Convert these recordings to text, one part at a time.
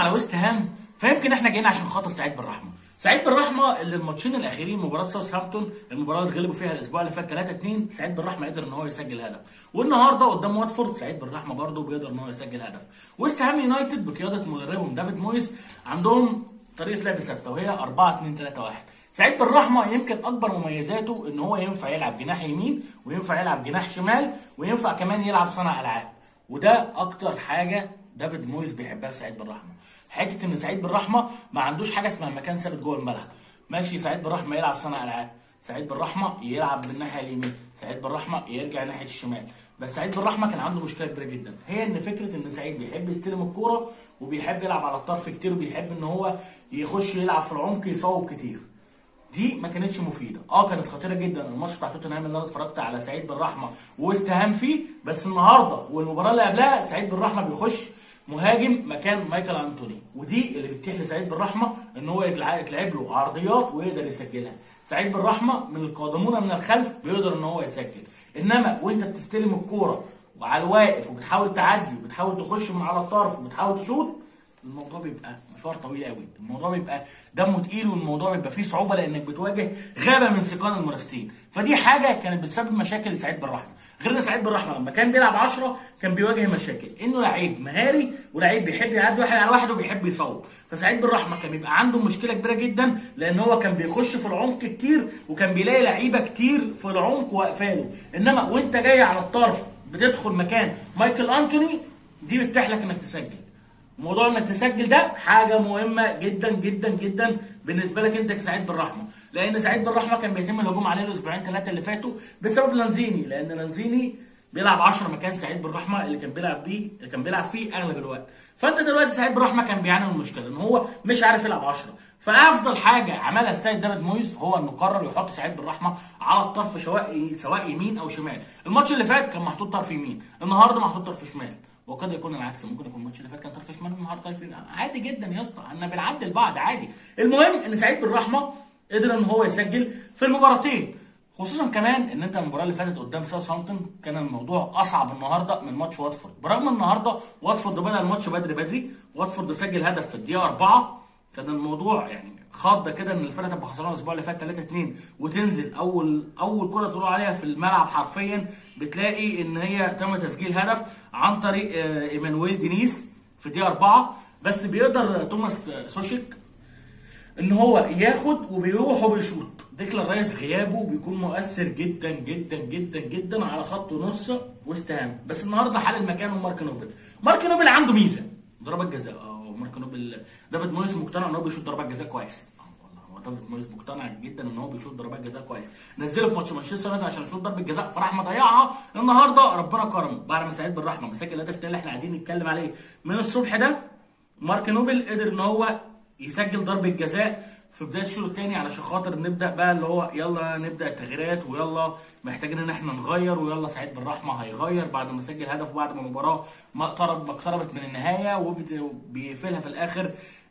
على ويست هام فيمكن احنا جايين عشان خاطر سعيد بالرحمه سعيد بالرحمه اللي الماتشين الاخيرين مباراه ساوثهامبتون المباراه اللي غلبوا فيها الاسبوع اللي فات 3 2 سعيد بالرحمه قدر ان هو يسجل هدف والنهارده قدام واتفورد سعيد بالرحمه برضه بيقدر ان هو يسجل هدف ويست هام يونايتد بقياده مدربهم دافيد مويس عندهم طريقه لعب ثابته وهي 4 2 3 1 سعيد بالرحمه يمكن اكبر مميزاته ان هو ينفع يلعب جناح يمين وينفع يلعب جناح شمال وينفع كمان يلعب صانع العاب وده اكتر حاجه دافيد مويس بيحبها في سعيد بالرحمه حته ان سعيد بالرحمه ما عندوش حاجه اسمها مكان ثابت جوه الملعب ماشي سعيد بالرحمه يلعب صانع العاب سعيد بالرحمه يلعب بالناحيه اليمين سعيد بالرحمه يرجع ناحيه الشمال بس سعيد بالرحمه كان عنده مشكله كبيره جدا هي ان فكره ان سعيد بيحب يستلم الكوره وبيحب يلعب على الطرف كتير وبيحب ان هو يخش يلعب في العمق يصوب كتير دي ما كانتش مفيده اه كانت خطيره جدا الماتش بتاع توتنهام اللي انا اتفرجت على سعيد بالرحمه وويست هام فيه بس النهارده والمباراه اللي قبلها سعيد بالرحمه بيخش مهاجم مكان مايكل انتوني ودي اللي بتتيح لسعيد بالرحمه ان هو يتلع- يتلعب له عرضيات ويقدر يسجلها سعيد بالرحمه من القادمون من الخلف بيقدر ان هو يسجل انما وانت بتستلم الكوره وعلى الواقف وبتحاول تعدي وبتحاول تخش من على الطرف وبتحاول تشوط الموضوع بيبقى مشوار طويل قوي الموضوع بيبقى دمه تقيل والموضوع بيبقى فيه صعوبه لانك بتواجه غابه من سكان المنافسين فدي حاجه كانت بتسبب مشاكل لسعيد بالرحمه غير ان سعيد بالرحمه لما كان بيلعب 10 كان بيواجه مشاكل انه لعيب مهاري ولعيب بيحب يعدي واحد على واحد وبيحب يصوب فسعيد بالرحمه كان بيبقى عنده مشكله كبيره جدا لان هو كان بيخش في العمق كتير وكان بيلاقي لعيبه كتير في العمق واقفاله انما وانت جاي على الطرف بتدخل مكان مايكل انتوني دي بتتيح لك انك تسجل موضوع انك تسجل ده حاجه مهمه جدا جدا جدا بالنسبه لك انت كسعيد بالرحمه لان سعيد بالرحمه كان بيتم الهجوم عليه الاسبوعين ثلاثه اللي فاتوا بسبب لانزيني لان لانزيني بيلعب 10 مكان سعيد بالرحمه اللي كان بيلعب بيه اللي كان بيلعب فيه اغلب الوقت فانت دلوقتي سعيد بالرحمه كان بيعاني من المشكله ان هو مش عارف يلعب 10 فافضل حاجه عملها السيد دافيد مويز هو انه قرر يحط سعيد بالرحمه على الطرف سواء سواء يمين او شمال الماتش اللي فات كان محطوط طرف يمين النهارده محطوط طرف شمال وقد يكون العكس ممكن يكون الماتش اللي فات كان طرف شمال النهارده طرف يمين عادي جدا يا اسطى انا بنعدل بعض عادي المهم ان سعيد بالرحمه قدر ان هو يسجل في المباراتين خصوصا كمان ان انت المباراه اللي فاتت قدام ساوثهامبتون كان الموضوع اصعب النهارده من ماتش واتفورد برغم النهارده واتفورد بدا الماتش بدري بدري واتفورد سجل هدف في الدقيقه 4 كان الموضوع يعني خضه كده ان الفرقه تبقى خسرانه الاسبوع اللي فات 3 2 وتنزل اول اول كره تروح عليها في الملعب حرفيا بتلاقي ان هي تم تسجيل هدف عن طريق آه، ايمانويل دينيس في الدقيقه 4 بس بيقدر توماس آه، سوشيك ان هو ياخد وبيروح وبيشوط ديكلان رايس غيابه بيكون مؤثر جدا جدا جدا جدا على خط نص ويست هام بس النهارده حل مكانه مارك نوبل مارك نوبل عنده ميزه ضربات جزاء اه مارك نوبل دافيد مويس مقتنع ان هو بيشوط ضربات جزاء كويس اه والله هو دافيد مويس مقتنع جدا ان هو بيشوط ضربات جزاء كويس نزله في ماتش مانشستر يونايتد عشان يشوط ضربه جزاء فراح مضيعها النهارده ربنا كرمه بعد ما سعيد بالرحمه مسجل الهدف التاني اللي احنا قاعدين نتكلم عليه من الصبح ده مارك نوبل قدر ان هو يسجل ضربه جزاء في بدايه الشوط الثاني علشان خاطر نبدا بقى اللي هو يلا نبدا التغييرات ويلا محتاجين ان احنا نغير ويلا سعيد بالرحمه هيغير بعد ما سجل هدف وبعد ما المباراه ما اقترب ما اقتربت من النهايه وبيقفلها في الاخر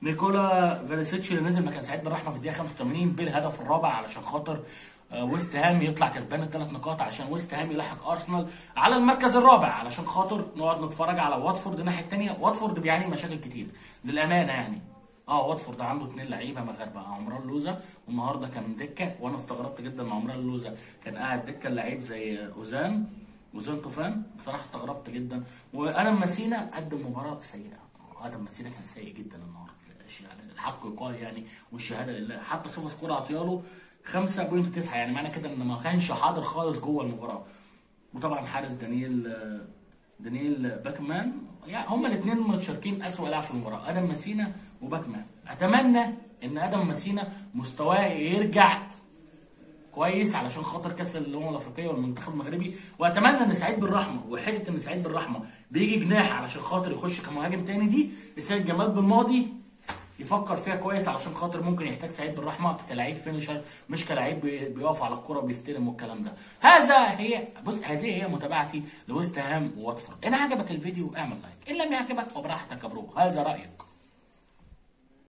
نيكولا فيليسيتش اللي نزل مكان سعيد بالرحمه في الدقيقه 85 بالهدف الرابع علشان خاطر آه، ويست هام يطلع كسبان الثلاث نقاط عشان ويست هام يلاحق ارسنال على المركز الرابع علشان خاطر نقعد نتفرج على واتفورد الناحيه الثانيه واتفورد بيعاني مشاكل كتير للامانه يعني اه واتفورد عنده اثنين لعيبه مغاربه عمران لوزا والنهارده كان دكه وانا استغربت جدا ان عمران لوزا كان قاعد دكه لعيب زي اوزان اوزان طوفان بصراحه استغربت جدا وادم ماسينا قدم مباراه سيئه ادم ماسينا كان سيء جدا النهارده يعني الحق يقال يعني والشهاده لله حتى سوفا سكور عطياله 5.9 يعني معنى كده ان ما كانش حاضر خالص جوه المباراه وطبعا حارس دانييل دانييل باكمان يعني هما الاثنين مشاركين اسوء لاعب في المباراه ادم ماسينا وباكمان اتمنى ان ادم ماسينا مستواه يرجع كويس علشان خاطر كاس الامم الافريقيه والمنتخب المغربي واتمنى ان سعيد بالرحمه وحته ان سعيد بالرحمه بيجي جناح علشان خاطر يخش كمهاجم تاني دي السيد جمال بالماضي يفكر فيها كويس علشان خاطر ممكن يحتاج سعيد بالرحمه كلاعب فينيشر مش كلاعب بي- بيقف على الكره وبيستلم والكلام ده هذا هي بص هذه هي متابعتي لويست هام وواتفورد ان عجبك الفيديو اعمل لايك ان لم يعجبك فبراحتك يا برو هذا رايك